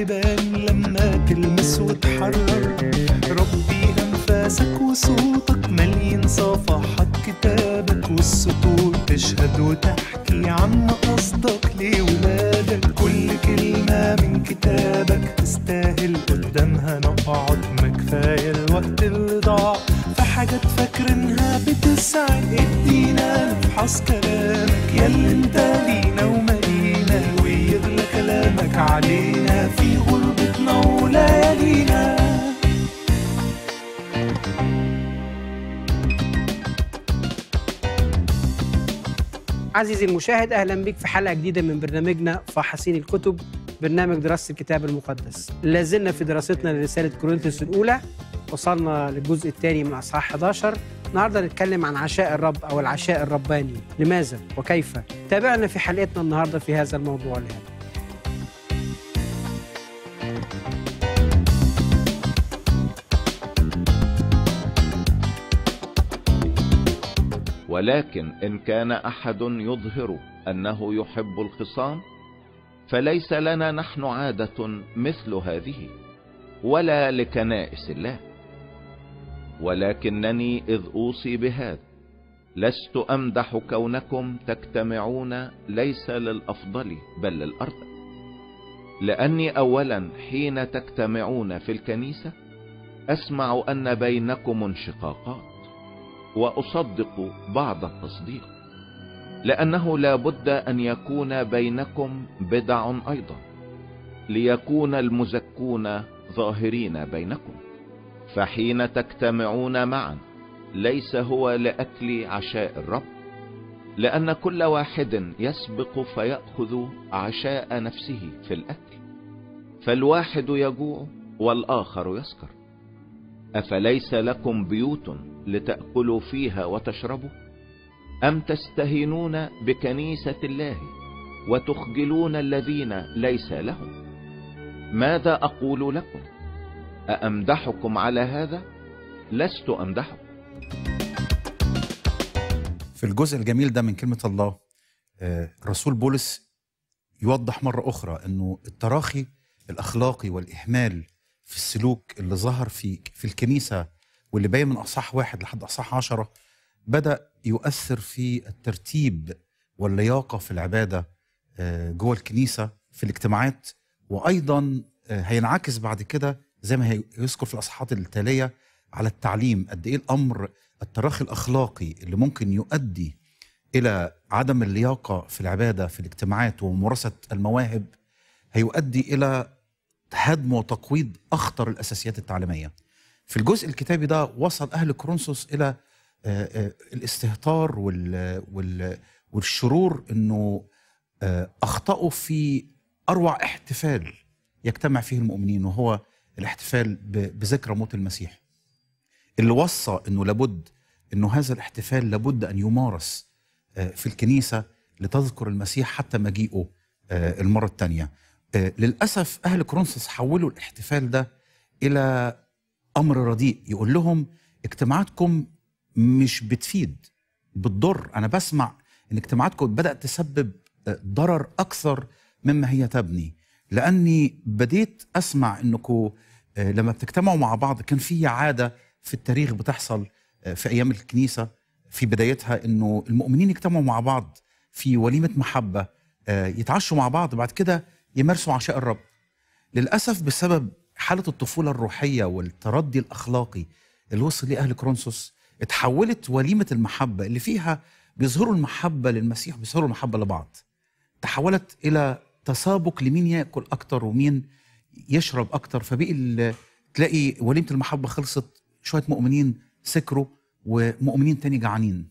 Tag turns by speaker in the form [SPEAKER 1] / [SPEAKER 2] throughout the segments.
[SPEAKER 1] تبان لما تلمس وتحرر ربي أنفاسك وصوتك مليين صفحات كتابك والسطور تشهد وتحكي عن قصدك لولادك كل كلمة من كتابك تستاهل قدامها نقعد ما كفاية الوقت اللي ضاع في حاجات فاكرينها بتسعد ادينا نفحص كلامك ياللي انت لينا ومالينا ويغلى كلامك علينا في غربتنا وليالينا
[SPEAKER 2] عزيزي المشاهد اهلا بك في حلقه جديده من برنامجنا فحصين الكتب برنامج دراسه الكتاب المقدس لا زلنا في دراستنا لرساله كورنثوس الاولى وصلنا للجزء الثاني من اصحاح 11 النهارده نتكلم عن عشاء الرب او العشاء الرباني لماذا وكيف تابعنا في حلقتنا النهارده في هذا الموضوع الهام
[SPEAKER 3] ولكن إن كان أحد يظهر أنه يحب الخصام فليس لنا نحن عادة مثل هذه ولا لكنائس الله ولكنني إذ أوصي بهذا لست أمدح كونكم تجتمعون ليس للأفضل بل للأرض لأني أولا حين تجتمعون في الكنيسة أسمع أن بينكم انشقاقات واصدق بعض التصديق لانه لا بد ان يكون بينكم بدع ايضا ليكون المزكون ظاهرين بينكم فحين تجتمعون معا ليس هو لاكل عشاء الرب لان كل واحد يسبق فياخذ عشاء نفسه في الاكل فالواحد يجوع والاخر يسكر افليس لكم بيوت لتأكلوا فيها وتشربوا أم تستهينون بكنيسة الله وتخجلون الذين ليس لهم ماذا أقول لكم أأمدحكم على هذا لست أمدحكم
[SPEAKER 4] في الجزء الجميل ده من كلمة الله آه، الرسول بولس يوضح مرة أخرى أنه التراخي الأخلاقي والإهمال في السلوك اللي ظهر في في الكنيسة واللي باين من أصح واحد لحد أصح عشرة بدأ يؤثر في الترتيب واللياقة في العبادة آه، جوه الكنيسة في الاجتماعات وأيضا آه، هينعكس بعد كده زي ما هيذكر في الأصحاحات التالية على التعليم قد إيه الأمر التراخي الأخلاقي اللي ممكن يؤدي إلى عدم اللياقة في العبادة في الاجتماعات وممارسة المواهب هيؤدي إلى هدم وتقويض أخطر الأساسيات التعليمية في الجزء الكتابي ده وصل أهل كورنثوس إلى آه، آه، الاستهتار وال وال والشرور انه آه، اخطاوا في اروع احتفال يجتمع فيه المؤمنين وهو الاحتفال ب- بذكرى موت المسيح اللي وصى انه لابد انه هذا الاحتفال لابد ان يمارس آه، في الكنيسه لتذكر المسيح حتى مجيئه آه، المره الثانيه للاسف اهل كورنثوس حولوا الاحتفال ده الى امر رديء يقول لهم اجتماعاتكم مش بتفيد بتضر انا بسمع ان اجتماعاتكم بدات تسبب آه، ضرر اكثر مما هي تبني لاني بديت اسمع انكم آه، لما بتجتمعوا مع بعض كان في عاده في التاريخ بتحصل آه، في ايام الكنيسه في بدايتها انه المؤمنين يجتمعوا مع بعض في وليمه محبه آه، يتعشوا مع بعض بعد كده يمارسوا عشاء الرب للاسف بسبب حاله الطفوله الروحيه والتردي الاخلاقي اللي وصل ليه اهل كرونسوس اتحولت وليمه المحبه اللي فيها بيظهروا المحبه للمسيح بيظهروا المحبه لبعض تحولت الى تسابق لمين ياكل اكتر ومين يشرب اكتر فبقي ال- تلاقي وليمه المحبه خلصت شويه مؤمنين سكروا ومؤمنين تاني جعانين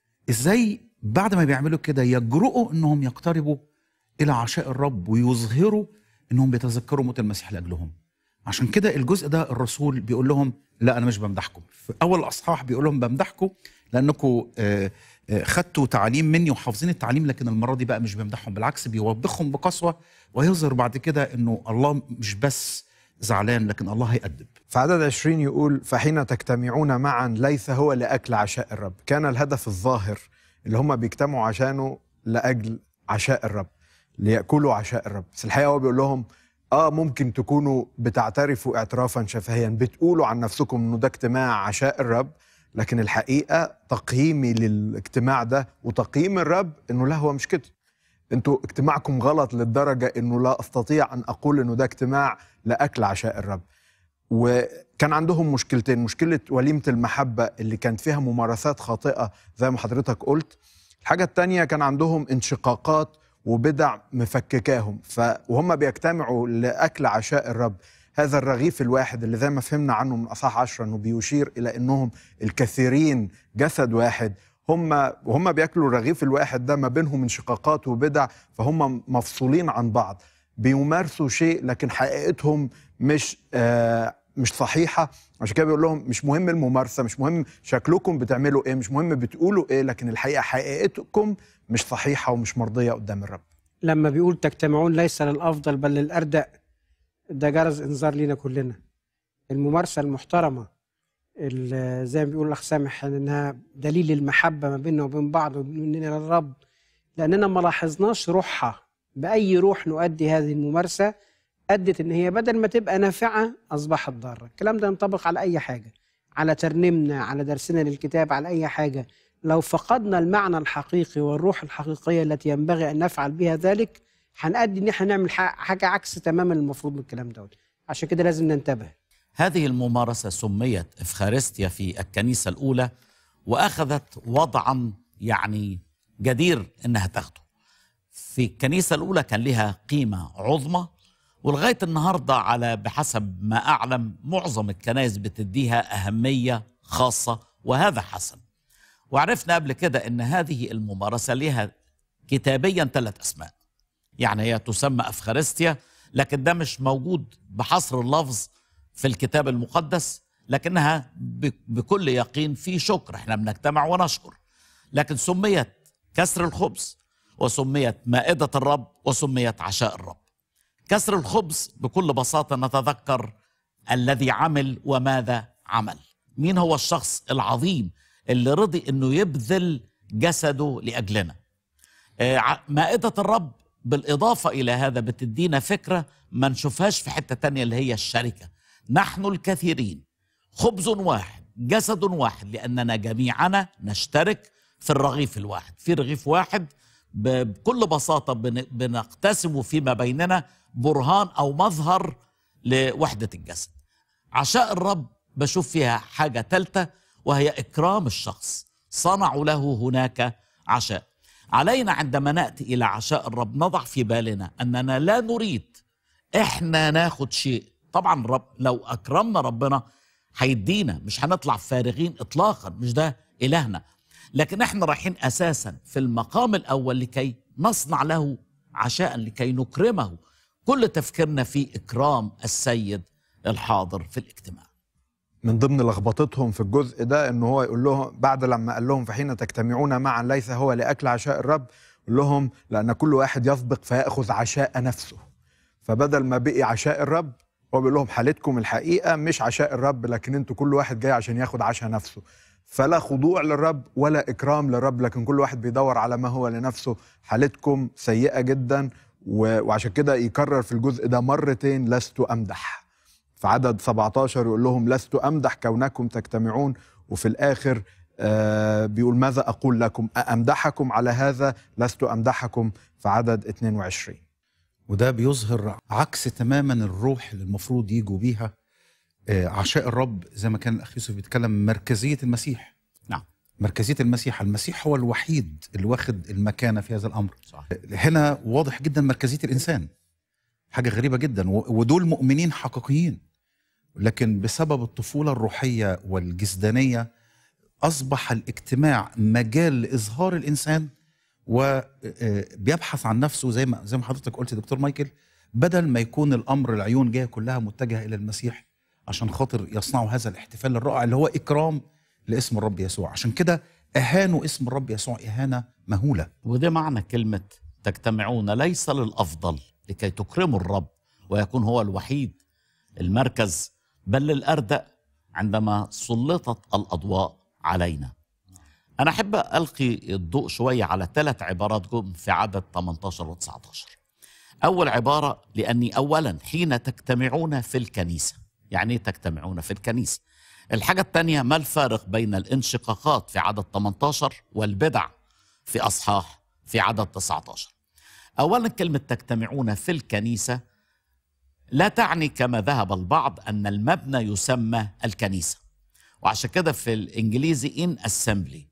[SPEAKER 4] ازاي بعد ما بيعملوا كده يجرؤوا انهم يقتربوا الى عشاء الرب ويظهروا انهم بيتذكروا موت المسيح لاجلهم عشان كده الجزء ده الرسول بيقول لهم لا انا مش بمدحكم في اول الاصحاح بيقول لهم بمدحكم لانكم آه، آه، خدتوا تعليم مني وحافظين التعليم لكن المره دي بقى مش بمدحهم بالعكس بيوبخهم بقسوه ويظهر بعد كده انه الله مش بس زعلان لكن الله هيأدب
[SPEAKER 5] في عدد 20 يقول فحين تجتمعون معا ليس هو لأكل عشاء الرب كان الهدف الظاهر اللي هم بيجتمعوا عشانه لأجل عشاء الرب ليأكلوا عشاء الرب بس الحقيقة هو بيقول لهم اه ممكن تكونوا بتعترفوا اعترافا شفهيا بتقولوا عن نفسكم انه ده اجتماع عشاء الرب لكن الحقيقه تقييمي للاجتماع ده وتقييم الرب انه لا هو مش كده انتوا اجتماعكم غلط للدرجه انه لا استطيع ان اقول انه ده اجتماع لاكل عشاء الرب وكان عندهم مشكلتين مشكله وليمه المحبه اللي كانت فيها ممارسات خاطئه زي ما حضرتك قلت الحاجه الثانيه كان عندهم انشقاقات وبدع مفككاهم ف... وهم بيجتمعوا لاكل عشاء الرب هذا الرغيف الواحد اللي زي ما فهمنا عنه من اصحاح عشرة انه بيشير الى انهم الكثيرين جسد واحد هم وهم بياكلوا الرغيف الواحد ده ما بينهم انشقاقات وبدع فهم مفصولين عن بعض بيمارسوا شيء لكن حقيقتهم مش آه مش صحيحه عشان كده بيقول لهم مش مهم الممارسه مش مهم شكلكم بتعملوا ايه مش مهم بتقولوا ايه لكن الحقيقه حقيقتكم مش صحيحه ومش مرضيه قدام الرب
[SPEAKER 2] لما بيقول تجتمعون ليس للافضل بل للاردأ ده جرس انذار لينا كلنا الممارسه المحترمه اللي زي ما بيقول الاخ سامح انها دليل المحبه ما بيننا وبين بعض ومننا للرب لاننا ما لاحظناش روحها باي روح نؤدي هذه الممارسه ادت ان هي بدل ما تبقى نافعه اصبحت ضاره الكلام ده ينطبق على اي حاجه على ترنيمنا على درسنا للكتاب على اي حاجه لو فقدنا المعنى الحقيقي والروح الحقيقيه التي ينبغي ان نفعل بها ذلك هنأدي ان احنا نعمل ح- حاجه عكس تماما المفروض من الكلام دوت عشان كده لازم ننتبه
[SPEAKER 6] هذه الممارسة سميت إفخارستيا في الكنيسة الأولى وأخذت وضعا يعني جدير إنها تاخده في الكنيسة الأولى كان لها قيمة عظمى ولغاية النهاردة على بحسب ما أعلم معظم الكنائس بتديها أهمية خاصة وهذا حسن وعرفنا قبل كده أن هذه الممارسة لها كتابيا ثلاث أسماء يعني هي تسمى أفخارستيا لكن ده مش موجود بحصر اللفظ في الكتاب المقدس لكنها ب- بكل يقين في شكر احنا بنجتمع ونشكر لكن سميت كسر الخبز وسميت مائدة الرب وسميت عشاء الرب كسر الخبز بكل بساطة نتذكر الذي عمل وماذا عمل مين هو الشخص العظيم اللي رضي انه يبذل جسده لأجلنا آه، ع- مائدة الرب بالإضافة إلى هذا بتدينا فكرة ما نشوفهاش في حتة تانية اللي هي الشركة نحن الكثيرين خبز واحد جسد واحد لأننا جميعنا نشترك في الرغيف الواحد في رغيف واحد ب- بكل بساطة بن- بنقتسم فيما بيننا برهان أو مظهر لوحدة الجسد عشاء الرب بشوف فيها حاجة ثالثة وهي إكرام الشخص صنعوا له هناك عشاء علينا عندما نأتي إلى عشاء الرب نضع في بالنا أننا لا نريد إحنا ناخد شيء طبعا رب لو أكرمنا ربنا هيدينا مش هنطلع فارغين إطلاقا مش ده إلهنا لكن إحنا رايحين أساسا في المقام الأول لكي نصنع له عشاء لكي نكرمه كل تفكيرنا في إكرام السيد الحاضر في الاجتماع
[SPEAKER 5] من ضمن لخبطتهم في الجزء ده ان هو يقول لهم بعد لما قال لهم فحين تجتمعون معا ليس هو لاكل عشاء الرب يقول لهم لان كل واحد يسبق فياخذ عشاء نفسه فبدل ما بقي عشاء الرب هو بيقول لهم حالتكم الحقيقه مش عشاء الرب لكن انتوا كل واحد جاي عشان ياخد عشاء نفسه فلا خضوع للرب ولا اكرام للرب لكن كل واحد بيدور على ما هو لنفسه حالتكم سيئه جدا و- وعشان كده يكرر في الجزء ده مرتين لست امدح في عدد 17 يقول لهم لست امدح كونكم تجتمعون وفي الاخر آه بيقول ماذا اقول لكم أأمدحكم على هذا لست امدحكم في عدد 22
[SPEAKER 4] وده بيظهر عكس تماما الروح اللي المفروض يجوا بيها آه، عشاء الرب زي ما كان الاخ يوسف بيتكلم مركزيه المسيح
[SPEAKER 6] نعم
[SPEAKER 4] مركزيه المسيح المسيح هو الوحيد اللي واخد المكانه في هذا الامر
[SPEAKER 6] صح
[SPEAKER 4] هنا واضح جدا مركزيه الانسان حاجه غريبه جدا و- ودول مؤمنين حقيقيين لكن بسبب الطفوله الروحيه والجسدانيه اصبح الاجتماع مجال لاظهار الانسان وبيبحث عن نفسه زي ما زي ما حضرتك قلت يا دكتور مايكل بدل ما يكون الامر العيون جايه كلها متجهه الى المسيح عشان خاطر يصنعوا هذا الاحتفال الرائع اللي هو اكرام لاسم الرب يسوع عشان كده اهانوا اسم الرب يسوع اهانه مهوله
[SPEAKER 6] وده معنى كلمة تجتمعون ليس للأفضل لكي تكرموا الرب ويكون هو الوحيد المركز بل للأردأ عندما سلطت الأضواء علينا أنا أحب ألقي الضوء شوية على ثلاث عبارات جم في عدد 18 و 19 أول عبارة لأني أولا حين تجتمعون في الكنيسة يعني إيه تجتمعون في الكنيسة الحاجة الثانية ما الفارق بين الانشقاقات في عدد 18 والبدع في أصحاح في عدد 19 أولا كلمة تجتمعون في الكنيسة لا تعني كما ذهب البعض أن المبنى يسمى الكنيسة وعشان كده في الإنجليزي إن أسمبلي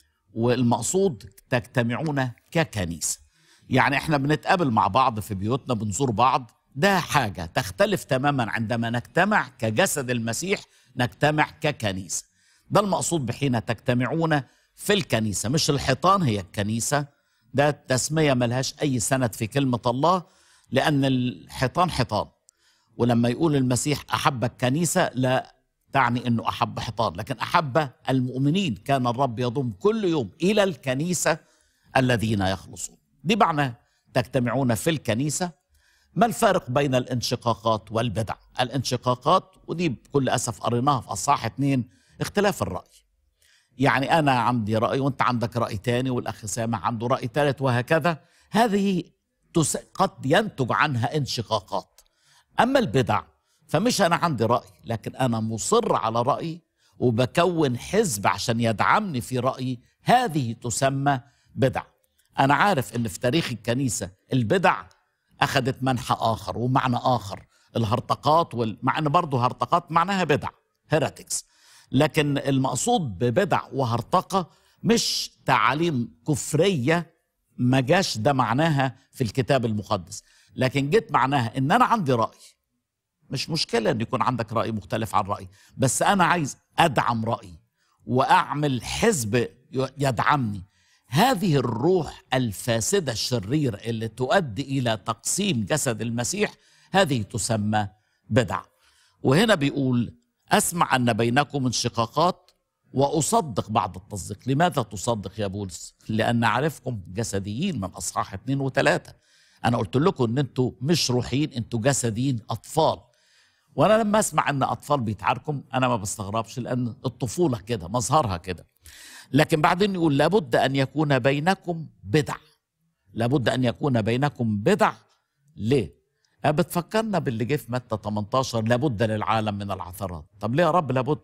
[SPEAKER 6] والمقصود تجتمعون ككنيسة يعني احنا بنتقابل مع بعض في بيوتنا بنزور بعض ده حاجة تختلف تماما عندما نجتمع كجسد المسيح نجتمع ككنيسة ده المقصود بحين تجتمعون في الكنيسة مش الحيطان هي الكنيسة ده تسمية ملهاش أي سند في كلمة الله لأن الحيطان حيطان ولما يقول المسيح أحب الكنيسة لا تعني أنه أحب حيطان لكن أحب المؤمنين كان الرب يضم كل يوم إلى الكنيسة الذين يخلصون دي معنى تجتمعون في الكنيسة ما الفارق بين الانشقاقات والبدع الانشقاقات ودي بكل أسف قريناها في أصحاح اتنين اختلاف الرأي يعني أنا عندي رأي وأنت عندك رأي تاني والأخ سامح عنده رأي ثالث وهكذا هذه تس... قد ينتج عنها انشقاقات أما البدع فمش أنا عندي رأي لكن أنا مصر على رأيي وبكون حزب عشان يدعمني في رأيي هذه تسمى بدع أنا عارف إن في تاريخ الكنيسة البدع أخذت منحى آخر ومعنى آخر الهرطقات وال... مع إن برضه هرطقات معناها بدع هيراتكس لكن المقصود ببدع وهرطقة مش تعاليم كفرية ما جاش ده معناها في الكتاب المقدس لكن جيت معناها ان انا عندي رأي مش مشكلة ان يكون عندك رأي مختلف عن رأيي بس انا عايز ادعم رأيي واعمل حزب يدعمني هذه الروح الفاسدة الشريرة اللي تؤدي الى تقسيم جسد المسيح هذه تسمى بدع وهنا بيقول اسمع ان بينكم انشقاقات واصدق بعض التصديق لماذا تصدق يا بولس لان اعرفكم جسديين من اصحاح اثنين وثلاثة انا قلت لكم ان انتوا مش روحيين انتوا جسديين اطفال وانا لما اسمع ان اطفال بيتعاركوا انا ما بستغربش لان الطفوله كده مظهرها كده لكن بعدين يقول لابد ان يكون بينكم بدع لابد ان يكون بينكم بدع ليه بتفكرنا باللي جه في متى 18 لابد للعالم من العثرات طب ليه يا رب لابد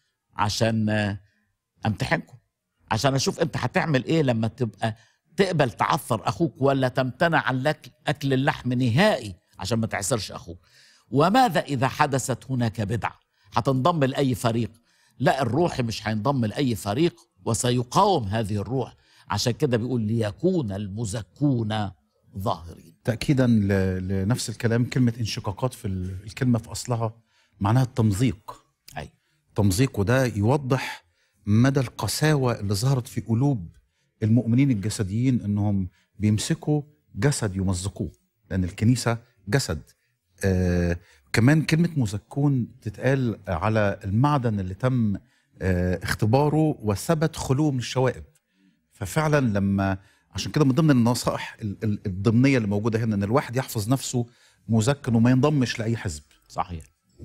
[SPEAKER 6] عشان امتحنكم عشان اشوف انت هتعمل ايه لما تبقى تقبل تعثر اخوك ولا تمتنع عن لك اكل اللحم نهائي عشان ما تعسرش اخوك وماذا اذا حدثت هناك بدعه هتنضم لاي فريق لا الروح مش هينضم لاي فريق وسيقاوم هذه الروح عشان كده بيقول ليكون المزكون ظاهرين
[SPEAKER 4] تأكيدا ل- لنفس الكلام كلمة انشقاقات في ال- الكلمة في أصلها معناها التمزيق
[SPEAKER 6] أي.
[SPEAKER 4] تمزيق وده يوضح مدى القساوة اللي ظهرت في قلوب المؤمنين الجسديين انهم بيمسكوا جسد يمزقوه لان الكنيسة جسد آه كمان كلمة مزكون تتقال على المعدن اللي تم آه اختباره وثبت خلوه من الشوائب ففعلا لما عشان كده من ضمن النصائح ال- ال- الضمنيه اللي موجوده هنا ان الواحد يحفظ نفسه مزكن وما ينضمش لاي حزب
[SPEAKER 6] صحيح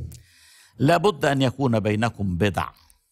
[SPEAKER 6] لابد ان يكون بينكم بدع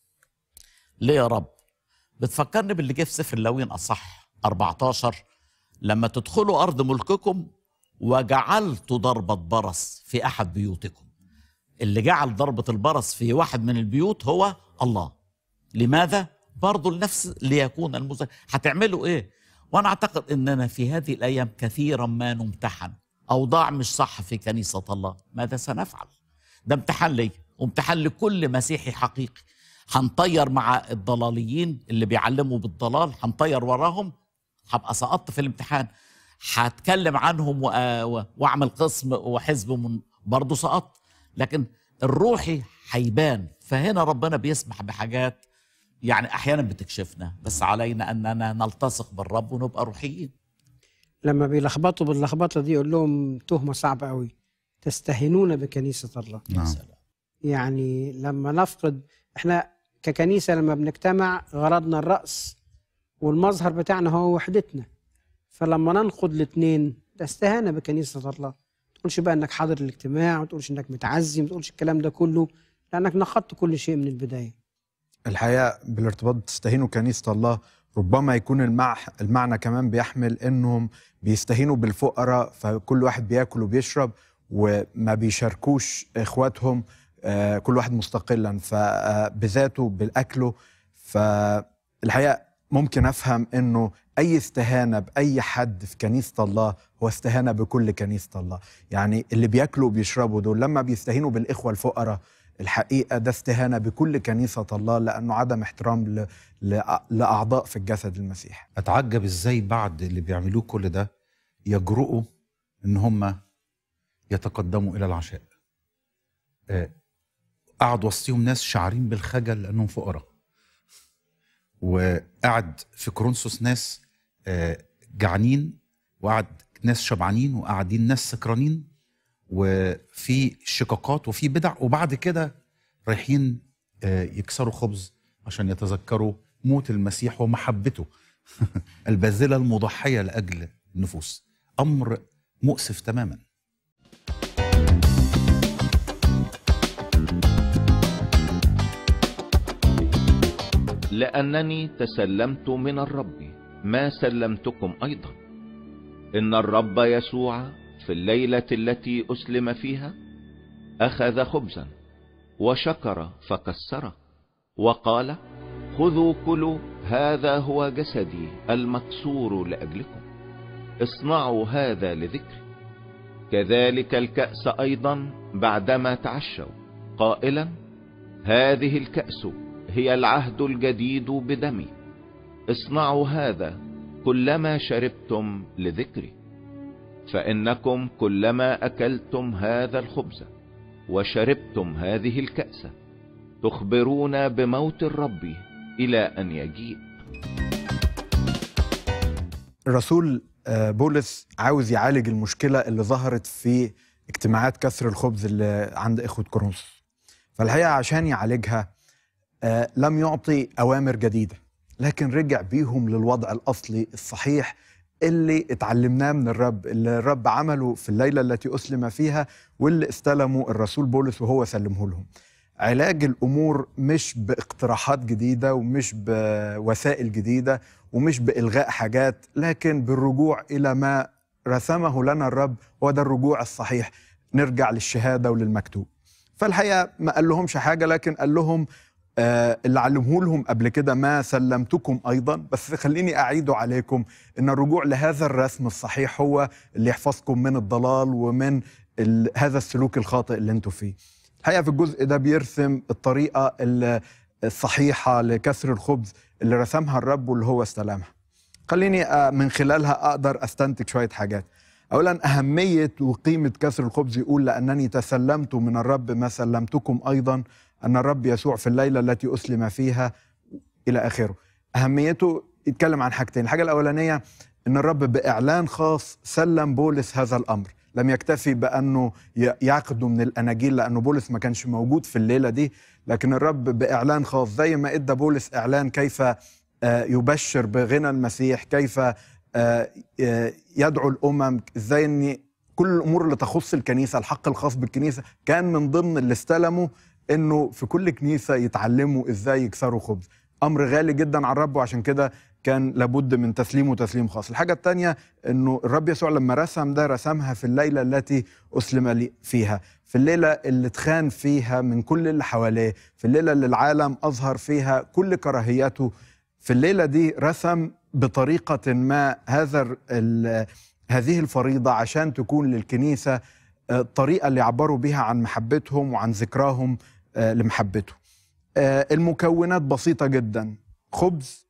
[SPEAKER 6] ليه يا رب بتفكرني باللي جه في سفر اللاويين اصح 14 لما تدخلوا ارض ملككم وجعلت ضربة برص في احد بيوتكم اللي جعل ضربة البرص في واحد من البيوت هو الله لماذا برضو لنفس ليكون المزكى هتعملوا ايه وانا اعتقد اننا في هذه الايام كثيرا ما نمتحن اوضاع مش صح في كنيسة الله ماذا سنفعل ده امتحان لي وامتحان لكل مسيحي حقيقي هنطير مع الضلاليين اللي بيعلموا بالضلال هنطير وراهم هبقى سقطت في الامتحان هتكلم عنهم وأ- و- واعمل قسم وحزب من برضه سقطت لكن الروحي هيبان فهنا ربنا بيسمح بحاجات يعني احيانا بتكشفنا بس علينا اننا نلتصق بالرب ونبقى روحيين
[SPEAKER 2] لما بيلخبطوا باللخبطه دي يقول لهم تهمه صعبه قوي تستهينون بكنيسه الله
[SPEAKER 4] نعم
[SPEAKER 2] يعني لما نفقد احنا ككنيسه لما بنجتمع غرضنا الراس والمظهر بتاعنا هو وحدتنا فلما ننقض الاثنين ده استهانه بكنيسه الله ما تقولش بقى انك حاضر الاجتماع ما تقولش انك متعزي ما تقولش الكلام ده كله لانك نقضت كل شيء من البدايه
[SPEAKER 5] الحقيقه بالارتباط بتستهينوا كنيسه الله ربما يكون المع... المعنى كمان بيحمل انهم بيستهينوا بالفقراء فكل واحد بياكل وبيشرب وما بيشاركوش اخواتهم آه، كل واحد مستقلا فبذاته بالاكله فالحقيقه ممكن افهم انه اي استهانه باي حد في كنيسه الله هو استهانه بكل كنيسه الله يعني اللي بياكلوا وبيشربوا دول لما بيستهينوا بالاخوه الفقراء الحقيقه ده استهانه بكل كنيسه الله لانه عدم احترام ل... ل... لاعضاء في الجسد المسيح
[SPEAKER 4] اتعجب ازاي بعد اللي بيعملوه كل ده يجرؤوا ان هم يتقدموا الى العشاء آه، قعد وسطهم ناس شعرين بالخجل لانهم فقراء وقعد في كورنثوس ناس آه، جعانين وقعد ناس شبعانين وقاعدين ناس سكرانين وفي شقاقات وفي بدع وبعد كده رايحين آه، يكسروا خبز عشان يتذكروا موت المسيح ومحبته الباذله المضحيه لاجل النفوس امر مؤسف تماما
[SPEAKER 3] لأنني تسلمت من الرب ما سلمتكم أيضا إن الرب يسوع في الليلة التي أسلم فيها أخذ خبزا وشكر فكسره وقال خذوا كلوا هذا هو جسدي المكسور لأجلكم اصنعوا هذا لذكري كذلك الكأس أيضا بعدما تعشوا قائلا هذه الكأس هي العهد الجديد بدمي اصنعوا هذا كلما شربتم لذكري فإنكم كلما أكلتم هذا الخبز وشربتم هذه الكأس تخبرون بموت الرب إلى أن يجيء
[SPEAKER 5] الرسول آه، بولس عاوز يعالج المشكله اللي ظهرت في اجتماعات كسر الخبز اللي عند اخوه كورنثوس فالحقيقه عشان يعالجها آه، لم يعطي اوامر جديده لكن رجع بيهم للوضع الاصلي الصحيح اللي اتعلمناه من الرب اللي الرب عمله في الليله التي اسلم فيها واللي استلموا الرسول بولس وهو سلمه لهم علاج الامور مش باقتراحات جديده ومش بوسائل جديده ومش بالغاء حاجات لكن بالرجوع الى ما رسمه لنا الرب هو ده الرجوع الصحيح نرجع للشهاده وللمكتوب فالحقيقه ما قال لهمش حاجه لكن قال لهم آه اللي علمه لهم قبل كده ما سلمتكم ايضا بس خليني اعيده عليكم ان الرجوع لهذا الرسم الصحيح هو اللي يحفظكم من الضلال ومن ال- هذا السلوك الخاطئ اللي انتوا فيه الحقيقه في الجزء ده بيرسم الطريقه ال- الصحيحه لكسر الخبز اللي رسمها الرب واللي هو استلمها خليني آه، من خلالها اقدر استنتج شويه حاجات اولا اهميه وقيمه كسر الخبز يقول لانني تسلمت من الرب ما سلمتكم ايضا ان الرب يسوع في الليله التي اسلم فيها الى اخره اهميته يتكلم عن حاجتين الحاجه الاولانيه ان الرب باعلان خاص سلم بولس هذا الامر لم يكتفي بانه ي- يعقده من الاناجيل لانه بولس ما كانش موجود في الليله دي لكن الرب باعلان خاص زي ما ادى بولس اعلان كيف آه، يبشر بغنى المسيح كيف آه، آه، يدعو الامم ازاي ان كل الامور اللي تخص الكنيسه الحق الخاص بالكنيسه كان من ضمن اللي استلموا انه في كل كنيسه يتعلموا ازاي يكسروا خبز امر غالي جدا على الرب وعشان كده كان لابد من تسليمه تسليم خاص الحاجه الثانيه انه الرب يسوع لما رسم ده رسمها في الليله التي اسلم لي فيها في الليله اللي اتخان فيها من كل اللي حواليه في الليله اللي العالم اظهر فيها كل كراهيته في الليله دي رسم بطريقه ما هذا ال- ال- هذه الفريضه عشان تكون للكنيسه آه، الطريقه اللي يعبروا بها عن محبتهم وعن ذكراهم آه، لمحبته آه، المكونات بسيطه جدا خبز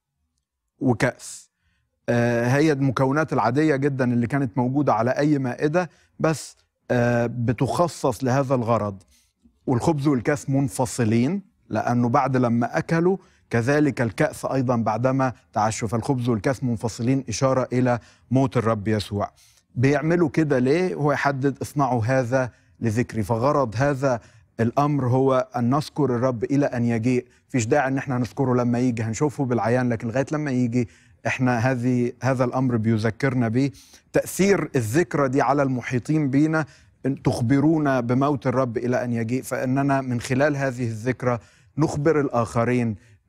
[SPEAKER 5] وكأس آه، هي المكونات العادية جدا اللي كانت موجودة على أي مائدة بس آه، بتخصص لهذا الغرض والخبز والكأس منفصلين لأنه بعد لما أكلوا كذلك الكأس أيضا بعدما تعشوا فالخبز والكأس منفصلين إشارة إلى موت الرب يسوع بيعملوا كده ليه هو يحدد اصنعوا هذا لذكري فغرض هذا الامر هو ان نذكر الرب الى ان يجيء فيش داعي ان احنا نذكره لما يجي هنشوفه بالعيان لكن لغايه لما يجي احنا هذه هذا الامر بيذكرنا به تاثير الذكرى دي على المحيطين بينا إن تخبرونا بموت الرب الى ان يجيء فاننا من خلال هذه الذكرى نخبر الاخرين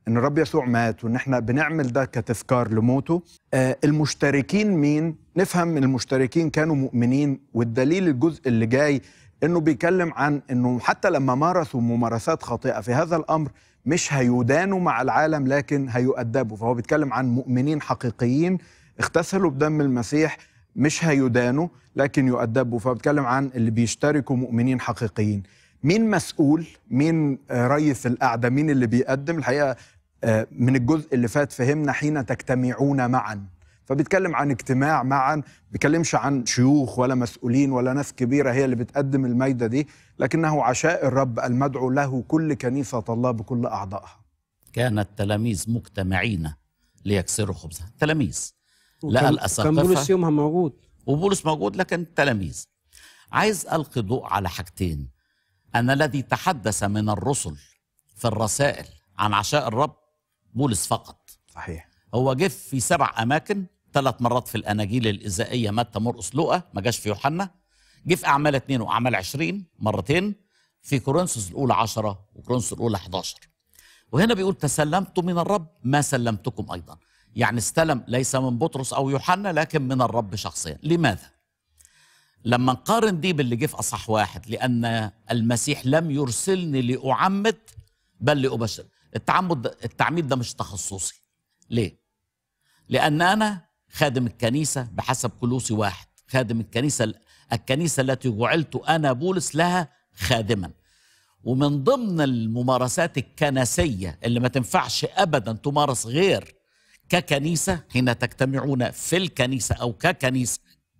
[SPEAKER 5] ان الرب يسوع مات وان احنا بنعمل ده كتذكار لموته آه المشتركين مين نفهم المشتركين كانوا مؤمنين والدليل الجزء اللي جاي انه بيتكلم عن انه حتى لما مارسوا ممارسات خاطئه في هذا الامر مش هيدانوا مع العالم لكن هيؤدبوا فهو بيتكلم عن مؤمنين حقيقيين اغتسلوا بدم المسيح مش هيدانوا لكن يؤدبوا فبتكلم عن اللي بيشتركوا مؤمنين حقيقيين مين مسؤول مين آه، رئيس القعده مين اللي بيقدم الحقيقه آه، من الجزء اللي فات فهمنا حين تجتمعون معا فبيتكلم عن اجتماع معا بيتكلمش عن شيوخ ولا مسؤولين ولا ناس كبيره هي اللي بتقدم المايده دي لكنه عشاء الرب المدعو له كل كنيسه الله بكل اعضائها
[SPEAKER 6] كان التلاميذ مجتمعين ليكسروا خبزها تلاميذ لا
[SPEAKER 2] وكان-
[SPEAKER 6] الأساقفة.
[SPEAKER 2] كان بولس يومها موجود
[SPEAKER 6] وبولس موجود لكن تلاميذ عايز ألقي ضوء على حاجتين أن الذي تحدث من الرسل في الرسائل عن عشاء الرب بولس فقط
[SPEAKER 5] صحيح
[SPEAKER 6] هو جه في سبع أماكن ثلاث مرات في الأناجيل الإزائية متى مرقس لوقا ما جاش في يوحنا جه في أعمال اثنين وأعمال عشرين مرتين في كورنثوس الأولى عشرة وكورنثوس الأولى 11 وهنا بيقول تسلمت من الرب ما سلمتكم أيضا يعني استلم ليس من بطرس أو يوحنا لكن من الرب شخصيا لماذا؟ لما نقارن دي باللي جه في أصح واحد لأن المسيح لم يرسلني لأعمد بل لأبشر التعمد ده التعميد ده مش تخصصي ليه؟ لأن أنا خادم الكنيسة بحسب كلوسي واحد خادم الكنيسة الكنيسة التي جعلت أنا بولس لها خادما ومن ضمن الممارسات الكنسية اللي ما تنفعش أبدا تمارس غير ككنيسة حين تجتمعون في الكنيسة أو ككنيسة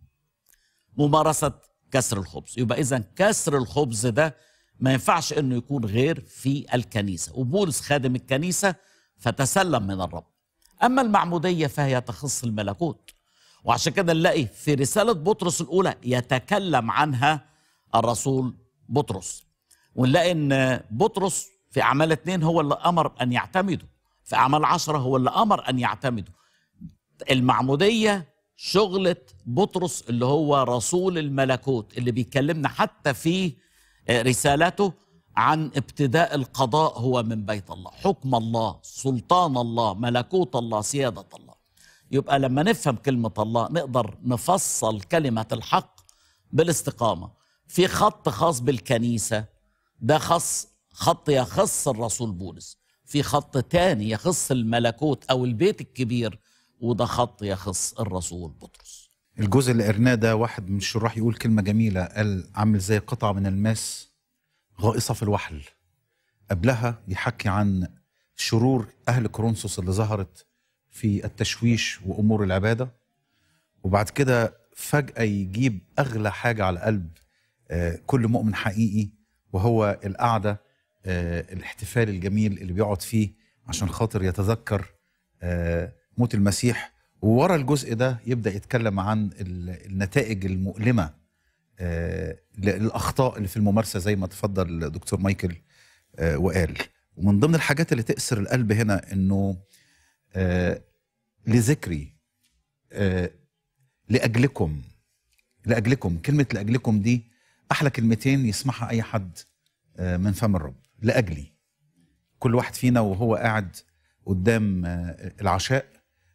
[SPEAKER 6] ممارسة كسر الخبز يبقى إذا كسر الخبز ده ما ينفعش أنه يكون غير في الكنيسة وبولس خادم الكنيسة فتسلم من الرب أما المعمودية فهي تخص الملكوت وعشان كده نلاقي في رسالة بطرس الأولى يتكلم عنها الرسول بطرس ونلاقي ان بطرس في اعمال اتنين هو اللي امر ان يعتمدوا في اعمال عشرة هو اللي امر ان يعتمدوا المعمودية شغلة بطرس اللي هو رسول الملكوت اللي بيكلمنا حتى في رسالته عن ابتداء القضاء هو من بيت الله حكم الله سلطان الله ملكوت الله سيادة الله يبقى لما نفهم كلمة الله نقدر نفصل كلمة الحق بالاستقامة في خط خاص بالكنيسة ده خاص خط يخص الرسول بولس في خط تاني يخص الملكوت أو البيت الكبير وده خط يخص الرسول بطرس
[SPEAKER 4] الجزء اللي قرناه ده واحد من الشراح يقول كلمة جميلة قال عامل زي قطعة من الماس غائصة في الوحل قبلها يحكي عن شرور أهل كورنثوس اللي ظهرت في التشويش وأمور العبادة وبعد كده فجأة يجيب أغلى حاجة على قلب آه، كل مؤمن حقيقي وهو القعدة آه، الاحتفال الجميل اللي بيقعد فيه عشان خاطر يتذكر آه، موت المسيح وورا الجزء ده يبدأ يتكلم عن ال- النتائج المؤلمة آه، للأخطاء اللي في الممارسة زي ما تفضل دكتور مايكل آه، وقال ومن ضمن الحاجات اللي تأسر القلب هنا إنه آه، لذكري آه، لأجلكم لأجلكم كلمة لأجلكم دي أحلى كلمتين يسمعها أي حد آه، من فم الرب لأجلي كل واحد فينا وهو قاعد قدام آه، العشاء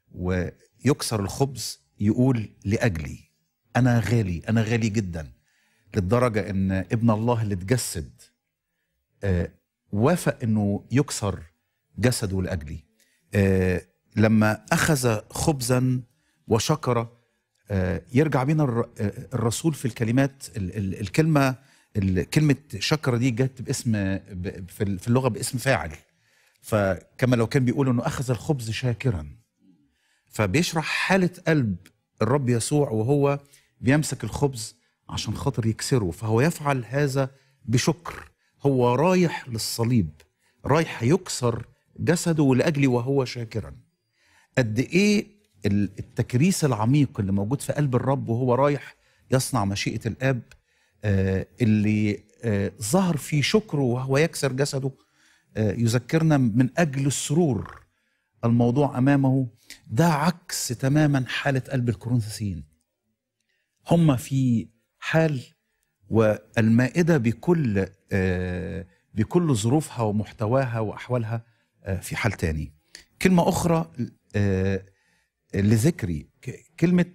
[SPEAKER 4] ويكسر الخبز يقول لأجلي أنا غالي أنا غالي جدا للدرجة إن ابن الله اللي اتجسد آه، وافق إنه يكسر جسده لأجلي آه، لما أخذ خبزا وشكر آه، يرجع بينا الر- آه، الرسول في الكلمات ال- ال- الكلمة ال- كلمة شكر دي جت باسم ب- في ال- في اللغة باسم فاعل فكما لو كان بيقول انه اخذ الخبز شاكرا فبيشرح حالة قلب الرب يسوع وهو بيمسك الخبز عشان خاطر يكسره فهو يفعل هذا بشكر هو رايح للصليب رايح يكسر جسده لأجلي وهو شاكرا قد ايه ال- التكريس العميق اللي موجود في قلب الرب وهو رايح يصنع مشيئة الآب آه، اللي آه، ظهر في شكره وهو يكسر جسده آه، يذكرنا من أجل السرور الموضوع أمامه ده عكس تماما حالة قلب الكورنثيين هم في حال والمائدة بكل آه، بكل ظروفها ومحتواها وأحوالها آه، في حال تاني كلمة أخرى آه، لذكري ك- كلمة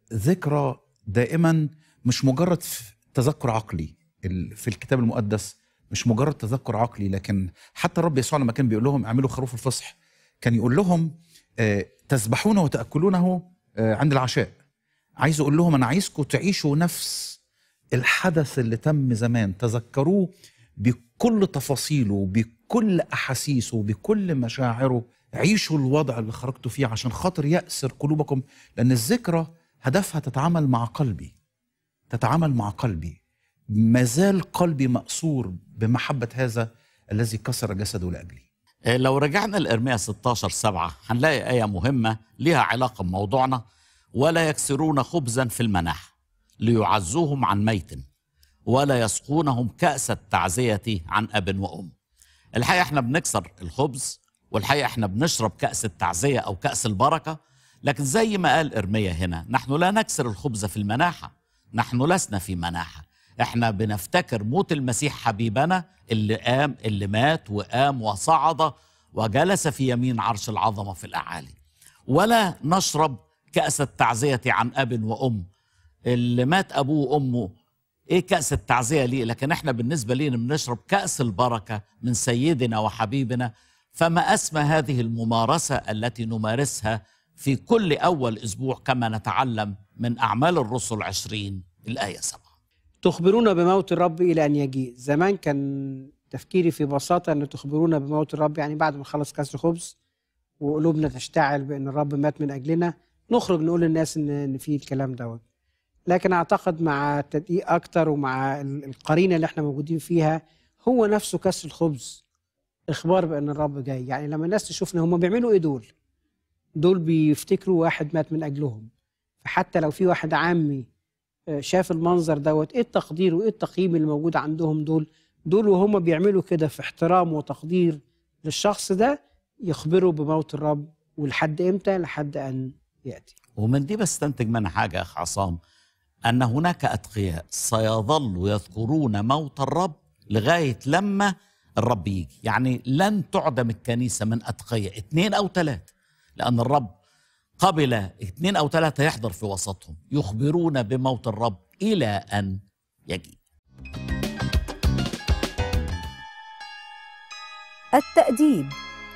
[SPEAKER 4] ذكرى دائما مش مجرد ف- تذكر عقلي ال- في الكتاب المقدس مش مجرد تذكر عقلي لكن حتى الرب يسوع لما كان بيقول لهم اعملوا خروف الفصح كان يقول لهم آه، تذبحونه وتأكلونه آه، عند العشاء عايز اقول لهم انا عايزكم تعيشوا نفس الحدث اللي تم زمان تذكروه بكل تفاصيله بكل احاسيسه بكل مشاعره عيشوا الوضع اللي خرجتوا فيه عشان خاطر يأسر قلوبكم لان الذكرى هدفها تتعامل مع قلبي تتعامل مع قلبي ما زال قلبي مأسور بمحبة هذا الذي كسر جسده لأجلي
[SPEAKER 6] آه، لو رجعنا لإرميا 16 7 هنلاقي آية مهمة ليها علاقة بموضوعنا ولا يكسرون خبزا في المناح ليعزوهم عن ميت ولا يسقونهم كأس التعزية عن أب وأم الحقيقة احنا بنكسر الخبز والحقيقة احنا بنشرب كأس التعزية أو كأس البركة لكن زي ما قال إرميا هنا نحن لا نكسر الخبز في المناحة نحن لسنا في مناحة احنا بنفتكر موت المسيح حبيبنا اللي قام اللي مات وقام وصعد وجلس في يمين عرش العظمة في الأعالي ولا نشرب كأس التعزية عن أب وأم اللي مات أبوه وأمه إيه كأس التعزية ليه لكن إحنا بالنسبة لنا بنشرب كأس البركة من سيدنا وحبيبنا فما أسمى هذه الممارسة التي نمارسها في كل أول أسبوع كما نتعلم من أعمال الرسل عشرين الآية سبعة
[SPEAKER 2] تخبرونا بموت الرب الى ان يجيء زمان كان تفكيري في بساطه ان تخبرونا بموت الرب يعني بعد ما نخلص كاس الخبز وقلوبنا تشتعل بان الرب مات من اجلنا نخرج نقول للناس ان ان في الكلام دوت لكن اعتقد مع التدقيق اكتر ومع ال- القرينه اللي احنا موجودين فيها هو نفسه كاس الخبز اخبار بان الرب جاي يعني لما الناس تشوفنا هم بيعملوا ايه دول دول بيفتكروا واحد مات من اجلهم فحتى لو في واحد عامي آه، شاف المنظر دوت ايه التقدير وايه التقييم اللي موجود عندهم دول دول وهم بيعملوا كده في احترام وتقدير للشخص ده يخبروا بموت الرب ولحد امتى لحد ان ياتي
[SPEAKER 6] ومن دي بستنتج منها حاجة يا أخ عصام أن هناك أتقياء سيظلوا يذكرون موت الرب لغاية لما الرب يجي يعني لن تعدم الكنيسة من أتقياء اثنين أو ثلاثة لأن الرب قبل اثنين أو ثلاثة يحضر في وسطهم يخبرون بموت الرب إلى أن يجي
[SPEAKER 7] التأديب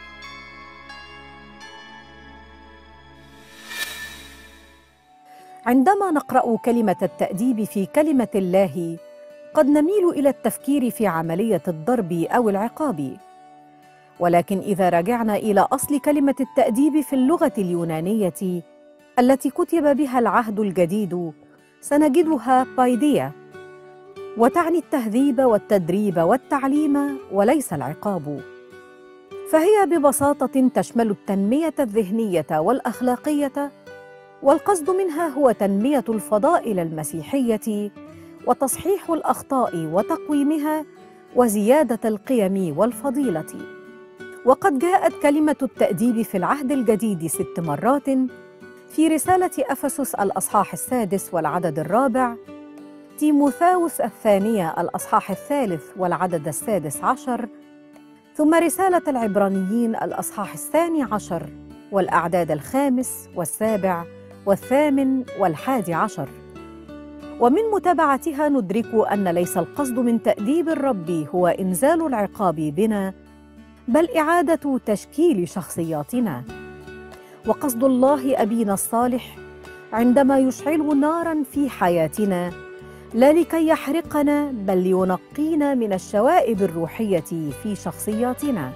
[SPEAKER 7] عندما نقرأ كلمة التأديب في كلمة الله قد نميل إلى التفكير في عملية الضرب أو العقاب ولكن إذا رجعنا إلى أصل كلمة التأديب في اللغة اليونانية التي كتب بها العهد الجديد سنجدها بايديا وتعني التهذيب والتدريب والتعليم وليس العقاب فهي ببساطه تشمل التنميه الذهنيه والاخلاقيه والقصد منها هو تنميه الفضائل المسيحيه وتصحيح الاخطاء وتقويمها وزياده القيم والفضيله وقد جاءت كلمه التاديب في العهد الجديد ست مرات في رساله افسس الاصحاح السادس والعدد الرابع تيموثاوس الثانيه الاصحاح الثالث والعدد السادس عشر ثم رسالة العبرانيين الأصحاح الثاني عشر والأعداد الخامس والسابع والثامن والحادي عشر ومن متابعتها ندرك أن ليس القصد من تأديب الرب هو إنزال العقاب بنا بل إعادة تشكيل شخصياتنا وقصد الله أبينا الصالح عندما يشعل نارا في حياتنا لا لكي يحرقنا بل لينقينا من الشوائب الروحيه في شخصياتنا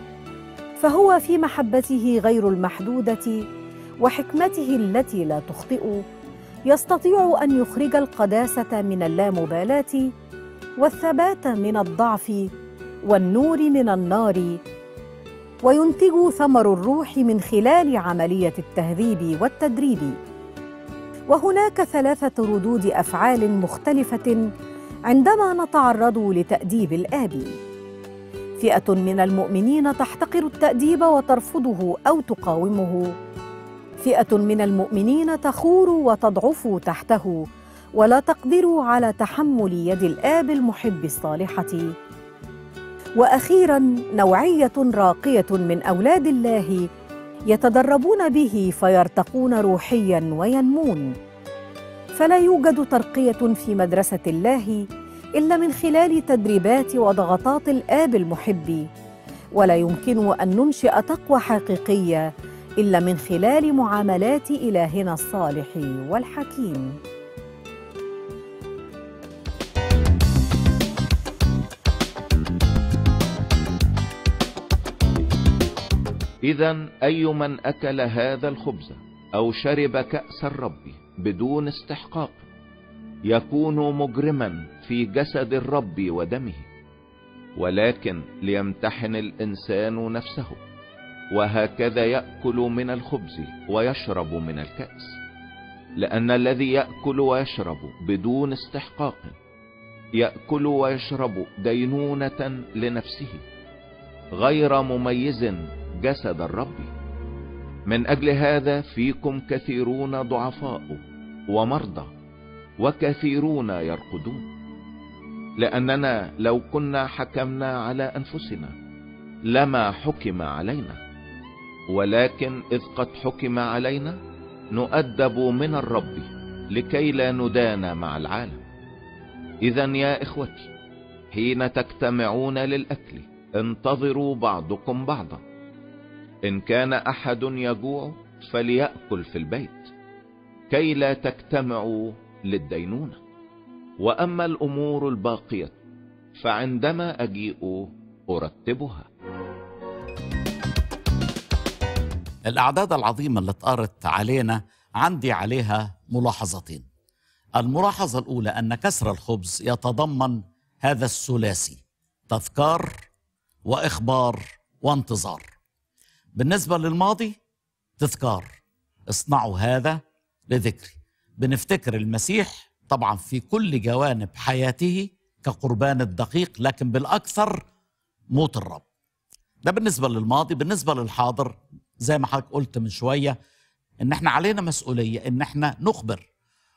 [SPEAKER 7] فهو في محبته غير المحدوده وحكمته التي لا تخطئ يستطيع ان يخرج القداسه من اللامبالاه والثبات من الضعف والنور من النار وينتج ثمر الروح من خلال عمليه التهذيب والتدريب وهناك ثلاثه ردود افعال مختلفه عندما نتعرض لتاديب الاب فئه من المؤمنين تحتقر التاديب وترفضه او تقاومه فئه من المؤمنين تخور وتضعف تحته ولا تقدر على تحمل يد الاب المحب الصالحه واخيرا نوعيه راقيه من اولاد الله يتدربون به فيرتقون روحيا وينمون فلا يوجد ترقيه في مدرسه الله الا من خلال تدريبات وضغطات الاب المحب ولا يمكن ان ننشئ تقوى حقيقيه الا من خلال معاملات الهنا الصالح والحكيم
[SPEAKER 3] إذا أي من أكل هذا الخبز أو شرب كأس الرب بدون استحقاق يكون مجرما في جسد الرب ودمه ولكن ليمتحن الإنسان نفسه وهكذا يأكل من الخبز ويشرب من الكأس لأن الذي يأكل ويشرب بدون استحقاق يأكل ويشرب دينونة لنفسه غير مميز جسد الرب من اجل هذا فيكم كثيرون ضعفاء ومرضى وكثيرون يرقدون لاننا لو كنا حكمنا على انفسنا لما حكم علينا ولكن اذ قد حكم علينا نؤدب من الرب لكي لا ندان مع العالم اذا يا اخوتي حين تجتمعون للاكل انتظروا بعضكم بعضا ان كان احد يجوع فليأكل في البيت كي لا تجتمعوا للدينونة واما الامور الباقية فعندما اجيء ارتبها
[SPEAKER 6] الأعداد العظيمة اللي اتقرت علينا عندي عليها ملاحظتين الملاحظة الأولى أن كسر الخبز يتضمن هذا الثلاثي تذكار وإخبار وانتظار بالنسبة للماضي تذكار اصنعوا هذا لذكري بنفتكر المسيح طبعا في كل جوانب حياته كقربان الدقيق لكن بالأكثر موت الرب ده بالنسبة للماضي بالنسبة للحاضر زي ما حضرتك قلت من شوية ان احنا علينا مسؤولية ان احنا نخبر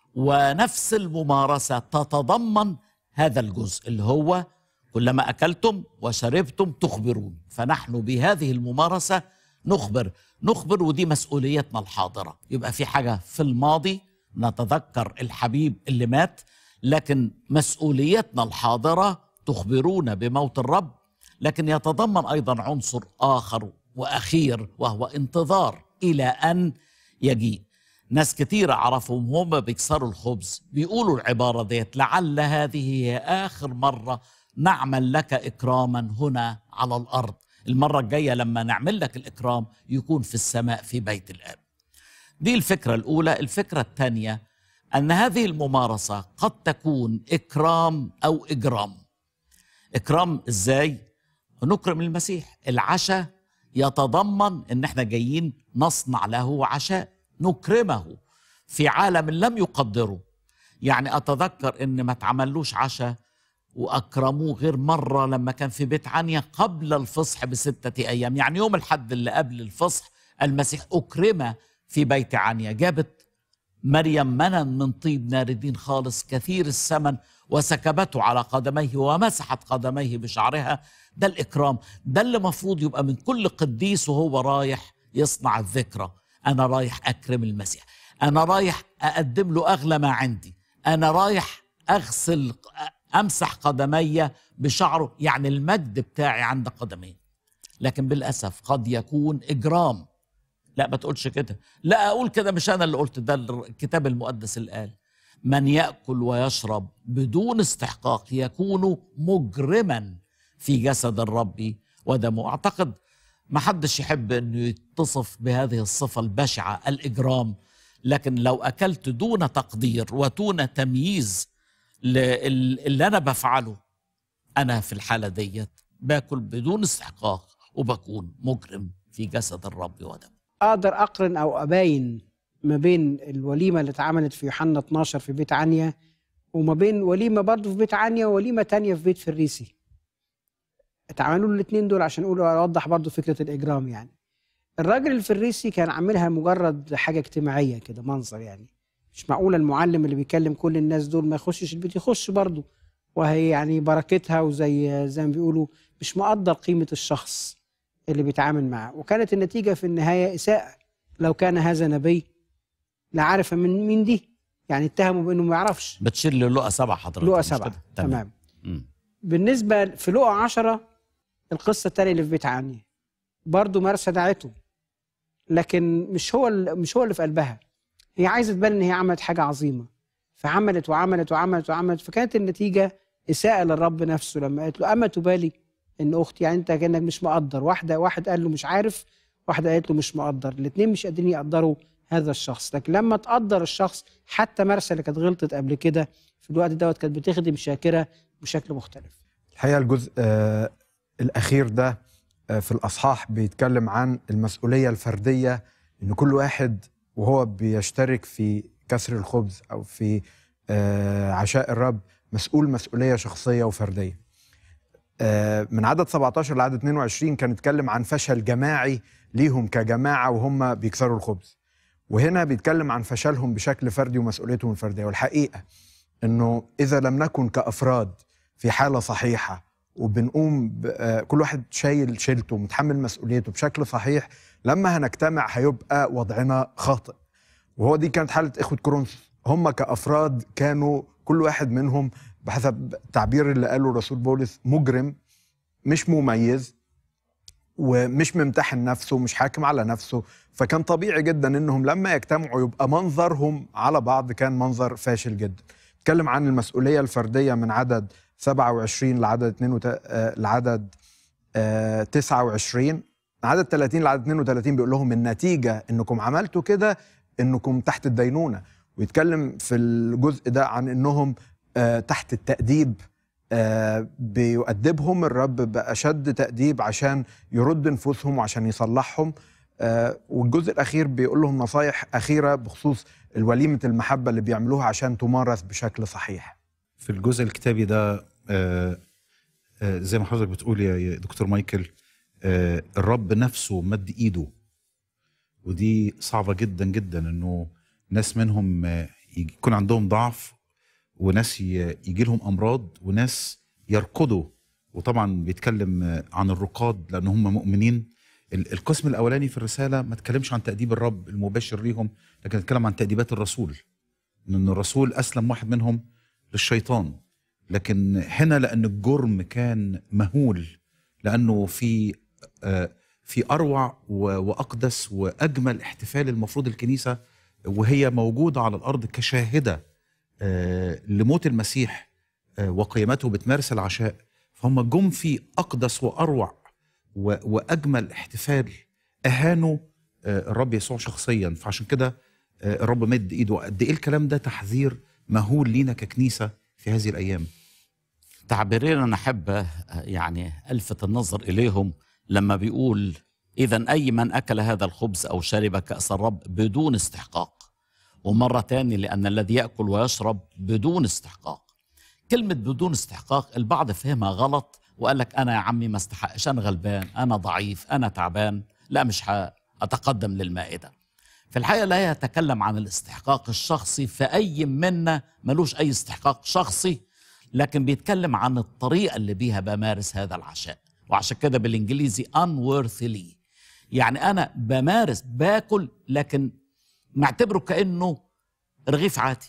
[SPEAKER 6] ونفس الممارسة تتضمن هذا الجزء اللي هو كلما أكلتم وشربتم تخبرون فنحن بهذه الممارسة نخبر نخبر ودي مسؤوليتنا الحاضرة يبقى في حاجة في الماضي نتذكر الحبيب اللي مات لكن مسؤوليتنا الحاضرة تخبرون بموت الرب لكن يتضمن أيضا عنصر آخر وأخير وهو انتظار إلى أن يجيء ناس كتير أعرفهم هم بيكسروا الخبز بيقولوا العبارة ديت لعل هذه هي آخر مرة نعمل لك إكراما هنا على الأرض المرة الجاية لما نعمل لك الإكرام يكون في السماء في بيت الآب دي الفكرة الأولى الفكرة الثانية أن هذه الممارسة قد تكون إكرام أو إجرام إكرام إزاي؟ نكرم المسيح العشاء يتضمن ان احنا جايين نصنع له عشاء نكرمه في عالم لم يقدره يعني اتذكر ان ما اتعملوش عشاء واكرموه غير مره لما كان في بيت عنيا قبل الفصح بسته ايام يعني يوم الحد اللي قبل الفصح المسيح اكرم في بيت عنيا جابت مريم منن من طيب ناردين خالص كثير الثمن وسكبته على قدميه ومسحت قدميه بشعرها ده الإكرام ده اللي مفروض يبقى من كل قديس وهو رايح يصنع الذكرى أنا رايح أكرم المسيح أنا رايح أقدم له أغلى ما عندي أنا رايح أغسل أمسح قدمي بشعره يعني المجد بتاعي عند قدمي لكن بالأسف قد يكون إجرام لا ما تقولش كده لا أقول كده مش أنا اللي قلت ده الكتاب المقدس اللي قال من يأكل ويشرب بدون استحقاق يكون مجرما في جسد الرب ودمه أعتقد ما حدش يحب أنه يتصف بهذه الصفة البشعة الإجرام لكن لو أكلت دون تقدير ودون تمييز اللي أنا بفعله أنا في الحالة ديت باكل بدون استحقاق وبكون مجرم في جسد الرب ودمه
[SPEAKER 2] اقدر اقرن او اباين ما بين الوليمه اللي اتعملت في يوحنا 12 في بيت عنيا وما بين وليمه برضه في بيت عنيا ووليمه تانية في بيت فريسي اتعملوا الاثنين دول عشان اقول اوضح برضه فكره الاجرام يعني الراجل الفريسي كان عاملها مجرد حاجه اجتماعيه كده منظر يعني مش معقول المعلم اللي بيكلم كل الناس دول ما يخشش البيت يخش برضه وهي يعني بركتها وزي زي ما بيقولوا مش مقدر قيمة الشخص اللي بيتعامل معاه وكانت النتيجة في النهاية إساءة لو كان هذا نبي لعرف من مين دي يعني اتهموا بأنه ما يعرفش
[SPEAKER 6] بتشير للقى سبعة حضرتك
[SPEAKER 2] لقى
[SPEAKER 6] مش
[SPEAKER 2] سبعة
[SPEAKER 6] كده؟
[SPEAKER 2] تمام
[SPEAKER 6] مم.
[SPEAKER 2] بالنسبة في لقى عشرة القصة التانية اللي في بيت عني برضه مرسى دعته لكن مش هو ال- مش هو اللي في قلبها هي عايزة تبان إن هي عملت حاجة عظيمة فعملت وعملت وعملت وعملت فكانت النتيجة إساءة للرب نفسه لما قالت له أما تبالي إن أختي يعني أنت كأنك مش مقدر واحدة واحد قال له مش عارف واحدة قالت له مش مقدر الاتنين مش قادرين يقدروا هذا الشخص لكن لما تقدر الشخص حتى مرسى اللي كانت غلطت قبل كده في الوقت دوت كانت بتخدم شاكرة بشكل مختلف
[SPEAKER 5] الحقيقه الجزء آه الاخير ده آه في الاصحاح بيتكلم عن المسؤوليه الفرديه ان كل واحد وهو بيشترك في كسر الخبز او في آه عشاء الرب مسؤول مسؤوليه شخصيه وفرديه. آه من عدد 17 لعدد 22 كان اتكلم عن فشل جماعي ليهم كجماعه وهم بيكسروا الخبز. وهنا بيتكلم عن فشلهم بشكل فردي ومسؤوليتهم الفرديه والحقيقه انه اذا لم نكن كافراد في حاله صحيحه وبنقوم ب- آه، كل واحد شايل شيلته متحمل مسؤوليته بشكل صحيح لما هنجتمع هيبقى وضعنا خاطئ وهو دي كانت حاله اخوه كورنثوس هم كافراد كانوا كل واحد منهم بحسب تعبير اللي قاله الرسول بولس مجرم مش مميز ومش ممتحن نفسه مش حاكم على نفسه فكان طبيعي جدا انهم لما يجتمعوا يبقى منظرهم على بعض كان منظر فاشل جدا اتكلم عن المسؤوليه الفرديه من عدد 27 لعدد 2 وت... آه، لعدد آه، 29 عدد 30 لعدد 32 بيقول لهم النتيجه انكم عملتوا كده انكم تحت الدينونه ويتكلم في الجزء ده عن انهم آه، تحت التأديب آه، بيؤدبهم الرب بأشد تأديب عشان يرد نفوسهم وعشان يصلحهم آه، والجزء الأخير بيقول لهم نصايح أخيرة بخصوص الوليمة المحبة اللي بيعملوها عشان تمارس بشكل صحيح
[SPEAKER 4] في الجزء الكتابي ده آه، آه، زي ما حضرتك بتقول يا يا دكتور مايكل آه، الرب نفسه مد ايده ودي صعبه جدا جدا انه ناس منهم آه، يجي- يكون عندهم ضعف وناس يجي لهم امراض وناس يركضوا وطبعا بيتكلم آه، عن الرقاد لان هم مؤمنين ال- القسم الاولاني في الرساله ما اتكلمش عن تاديب الرب المباشر ليهم لكن اتكلم عن تاديبات الرسول ان الرسول اسلم واحد منهم للشيطان لكن هنا لان الجرم كان مهول لانه في آه، في اروع و- واقدس واجمل احتفال المفروض الكنيسه وهي موجوده على الارض كشاهده آه، لموت المسيح آه، وقيامته بتمارس العشاء فهم جم في اقدس واروع و- واجمل احتفال اهانوا آه، الرب يسوع شخصيا فعشان كده آه، الرب مد ايده قد ايه الكلام ده تحذير مهول لينا ككنيسه في هذه الايام
[SPEAKER 6] تعبيرين انا احب آه، يعني الفت النظر اليهم لما بيقول اذا اي من اكل هذا الخبز او شرب كاس الرب بدون استحقاق ومره تاني لان الذي ياكل ويشرب بدون استحقاق كلمه بدون استحقاق البعض فهمها غلط وقال لك انا يا عمي ما استحقش انا غلبان انا ضعيف انا تعبان لا مش هاتقدم للمائده في الحقيقه لا يتكلم عن الاستحقاق الشخصي فاي منا ملوش اي استحقاق شخصي لكن بيتكلم عن الطريقه اللي بيها بمارس هذا العشاء وعشان كده بالانجليزي unworthily يعني انا بمارس باكل لكن معتبره كانه رغيف عادي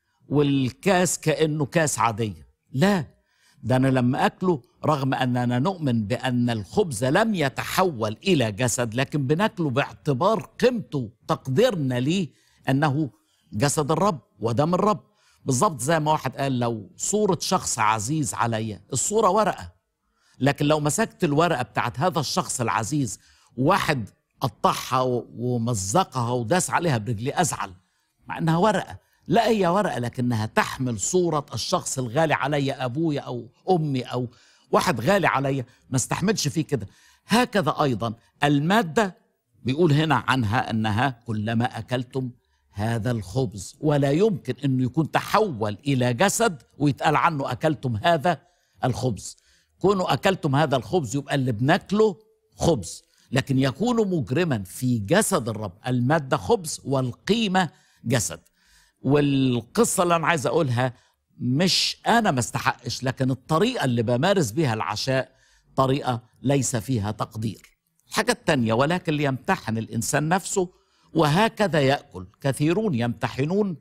[SPEAKER 6] والكاس كانه كاس عاديه لا ده انا لما اكله رغم اننا نؤمن بان الخبز لم يتحول الى جسد لكن بناكله باعتبار قيمته تقديرنا ليه انه جسد الرب ودم الرب بالظبط زي ما واحد قال لو صورة شخص عزيز عليا الصورة ورقة لكن لو مسكت الورقة بتاعت هذا الشخص العزيز واحد قطعها و- ومزقها وداس عليها برجلي أزعل مع إنها ورقة لا هي ورقة لكنها تحمل صورة الشخص الغالي عليا أبويا أو أمي أو واحد غالي عليا ما استحملش فيه كده هكذا أيضا المادة بيقول هنا عنها أنها كلما أكلتم هذا الخبز ولا يمكن انه يكون تحول الى جسد ويتقال عنه اكلتم هذا الخبز كونوا اكلتم هذا الخبز يبقى اللي بناكله خبز لكن يكون مجرما في جسد الرب الماده خبز والقيمه جسد والقصه اللي انا عايز اقولها مش انا ما استحقش لكن الطريقه اللي بمارس بها العشاء طريقه ليس فيها تقدير الحاجه الثانيه ولكن ليمتحن الانسان نفسه وهكذا ياكل كثيرون يمتحنون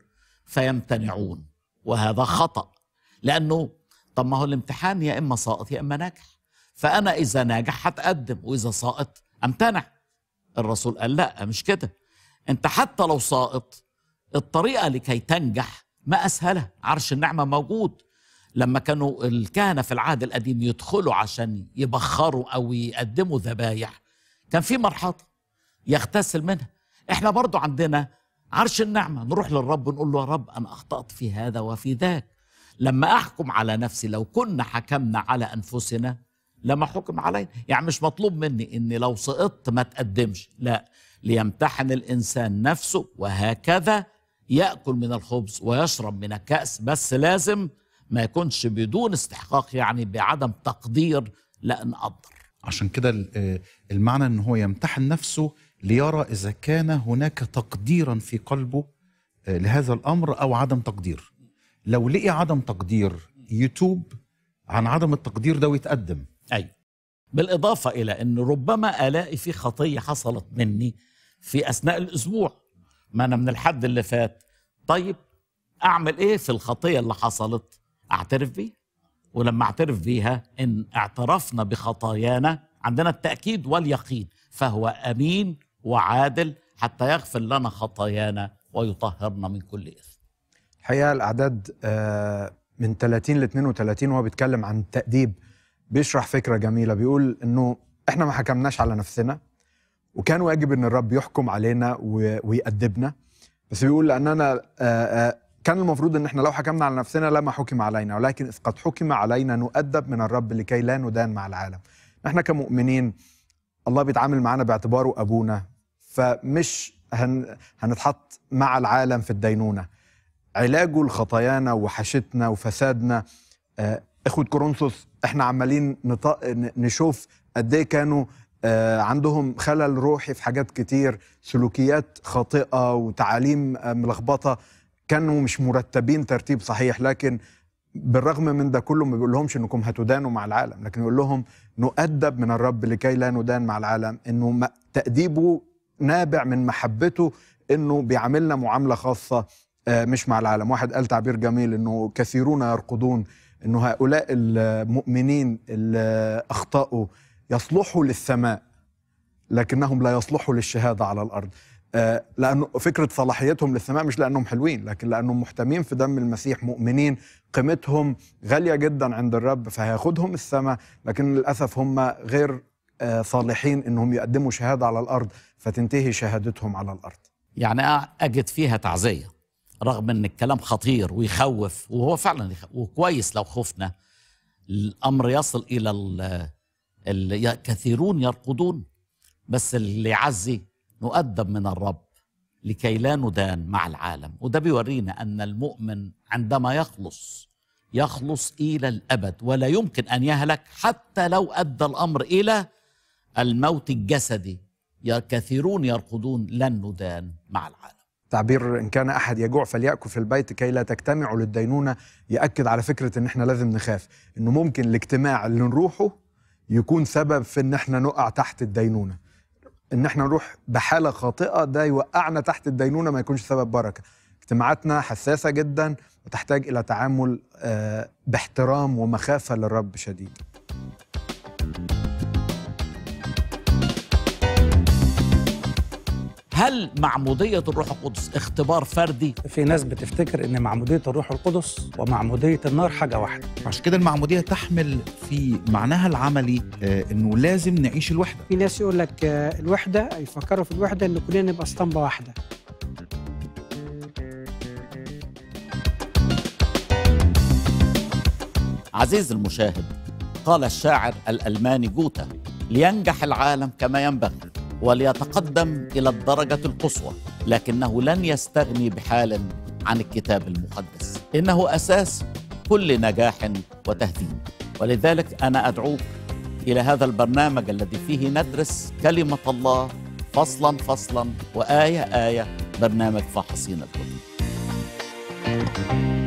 [SPEAKER 6] فيمتنعون وهذا خطا لانه طب ما هو الامتحان يا اما ساقط يا اما ناجح فانا اذا ناجح هتقدم واذا ساقط امتنع الرسول قال لا مش كده انت حتى لو ساقط الطريقه لكي تنجح ما اسهلها عرش النعمه موجود لما كانوا الكهنه في العهد القديم يدخلوا عشان يبخروا او يقدموا ذبايح كان في مرحاضه يغتسل منها احنا برضو عندنا عرش النعمه نروح للرب ونقول له يا رب انا اخطات في هذا وفي ذاك لما احكم على نفسي لو كنا حكمنا على انفسنا لما حكم علينا يعني مش مطلوب مني اني لو سقطت ما تقدمش لا ليمتحن الانسان نفسه وهكذا ياكل من الخبز ويشرب من الكاس بس لازم ما يكونش بدون استحقاق يعني بعدم تقدير لا نقدر
[SPEAKER 4] عشان كده ال- آه، المعنى ان هو يمتحن نفسه ليرى اذا كان هناك تقديرا في قلبه آه، لهذا الامر او عدم تقدير لو لقي عدم تقدير يتوب عن عدم التقدير ده ويتقدم
[SPEAKER 6] أي بالإضافة إلى أن ربما ألاقي في خطية حصلت مني في أثناء الأسبوع ما أنا من الحد اللي فات طيب أعمل إيه في الخطية اللي حصلت أعترف بيها ولما أعترف بيها إن اعترفنا بخطايانا عندنا التأكيد واليقين فهو أمين وعادل حتى يغفر لنا خطايانا ويطهرنا من كل إثم
[SPEAKER 5] الحقيقه الاعداد آه، من 30 ل 32 وهو بيتكلم عن التاديب بيشرح فكره جميله بيقول انه احنا ما حكمناش على نفسنا وكان واجب ان الرب يحكم علينا و- ويأدبنا بس بيقول لاننا آه، آه، كان المفروض ان احنا لو حكمنا على نفسنا لما حكم علينا ولكن اذ قد حكم علينا نؤدب من الرب لكي لا ندان مع العالم احنا كمؤمنين الله بيتعامل معانا باعتباره ابونا فمش هن هنتحط مع العالم في الدينونه علاجه لخطايانا وحشتنا وفسادنا آه، اخوة كورنثوس احنا عمالين نط... ن- نشوف قد ايه كانوا آه، عندهم خلل روحي في حاجات كتير سلوكيات خاطئة وتعاليم آه، ملخبطة كانوا مش مرتبين ترتيب صحيح لكن بالرغم من ده كله ما بيقول لهمش انكم هتدانوا مع العالم لكن يقول لهم نؤدب من الرب لكي لا ندان مع العالم انه ما- تأديبه نابع من محبته انه بيعاملنا معاملة خاصة آه، مش مع العالم واحد قال تعبير جميل انه كثيرون يرقدون انه هؤلاء المؤمنين اللي اخطاوا يصلحوا للسماء لكنهم لا يصلحوا للشهاده على الارض آه، لانه فكره صلاحيتهم للسماء مش لانهم حلوين لكن لانهم محتمين في دم المسيح مؤمنين قيمتهم غاليه جدا عند الرب فهياخدهم السماء لكن للاسف هم غير آه، صالحين انهم يقدموا شهاده على الارض فتنتهي شهادتهم على الارض
[SPEAKER 6] يعني أجد فيها تعزية رغم أن الكلام خطير ويخوف وهو فعلا يخوف وكويس لو خفنا الأمر يصل إلى ال- ال- كثيرون يرقدون بس اللي يعزي نؤدب من الرب لكي لا ندان مع العالم وده بيورينا أن المؤمن عندما يخلص يخلص إلى الأبد ولا يمكن أن يهلك حتى لو أدى الأمر إلى الموت الجسدي يا كثيرون يرقدون لن ندان مع العالم
[SPEAKER 5] تعبير ان كان احد يجوع فليأكل في البيت كي لا تجتمعوا للدينونه ياكد على فكره ان احنا لازم نخاف انه ممكن الاجتماع اللي نروحه يكون سبب في ان احنا نقع تحت الدينونه ان احنا نروح بحاله خاطئه ده يوقعنا تحت الدينونه ما يكونش سبب بركه اجتماعاتنا حساسه جدا وتحتاج الى تعامل آه، باحترام ومخافه للرب شديد
[SPEAKER 6] هل معمودية الروح القدس اختبار فردي
[SPEAKER 8] في ناس بتفتكر ان معموديه الروح القدس ومعموديه النار حاجه واحده
[SPEAKER 4] عشان كده المعموديه تحمل في معناها العملي آه، انه لازم نعيش الوحده
[SPEAKER 2] في ناس يقول لك آه، الوحده يفكروا في الوحده ان كلنا نبقى اسطمبه واحده
[SPEAKER 6] عزيز المشاهد قال الشاعر الألماني جوتا لينجح العالم كما ينبغي وليتقدم إلى الدرجة القصوى لكنه لن يستغني بحال عن الكتاب المقدس إنه أساس كل نجاح وتهذيب ولذلك أنا أدعوك إلى هذا البرنامج الذي فيه ندرس كلمة الله فصلا فصلا وآية آية برنامج فحصين الكتب